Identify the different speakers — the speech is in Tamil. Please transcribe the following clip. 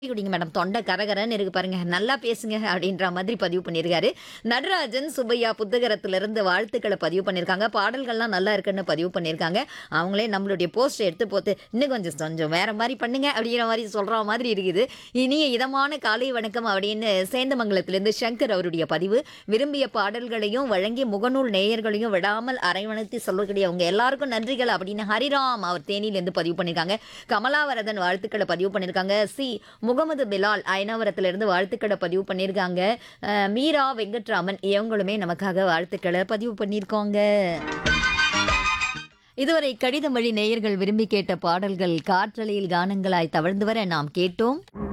Speaker 1: குடிங்க மேடம் தொண்டை கரகரன்னு இருக்கு பாருங்க நல்லா பேசுங்க அப்படின்ற மாதிரி பதிவு பண்ணியிருக்காரு நடராஜன் சுப்பையா புத்தகரத்திலிருந்து வாழ்த்துக்களை பதிவு பண்ணியிருக்காங்க பாடல்கள்லாம் நல்லா இருக்குன்னு பதிவு பண்ணியிருக்காங்க அவங்களே நம்மளுடைய போஸ்ட் எடுத்து போட்டு இன்னும் கொஞ்சம் கொஞ்சம் வேற மாதிரி பண்ணுங்க அப்படிங்கிற மாதிரி சொல்ற மாதிரி இருக்குது இனிய இதமான காலை வணக்கம் அப்படின்னு சேந்தமங்கலத்திலிருந்து சங்கர் அவருடைய பதிவு விரும்பிய பாடல்களையும் வழங்கி முகநூல் நேயர்களையும் விடாமல் அரவணைத்து சொல்லக்கூடிய அவங்க எல்லாருக்கும் நன்றிகள் அப்படின்னு ஹரிராம் அவர் தேனியிலேருந்து பதிவு பண்ணியிருக்காங்க கமலாவரதன் வாழ்த்துக்களை பதிவு பண்ணியிருக்காங்க சி முகமது பிலால் அயனாவரத்திலிருந்து வாழ்த்துக்களை பதிவு பண்ணியிருக்காங்க அஹ், மீரா வெங்கட்ராமன் இவங்களுமே நமக்காக வாழ்த்துக்களை பதிவு பண்ணியிருக்காங்க இதுவரை கடிதம் வழி நேயர்கள் விரும்பி கேட்ட பாடல்கள் காற்றலையில் கானங்களாய் தவழ்ந்து வர நாம் கேட்டோம்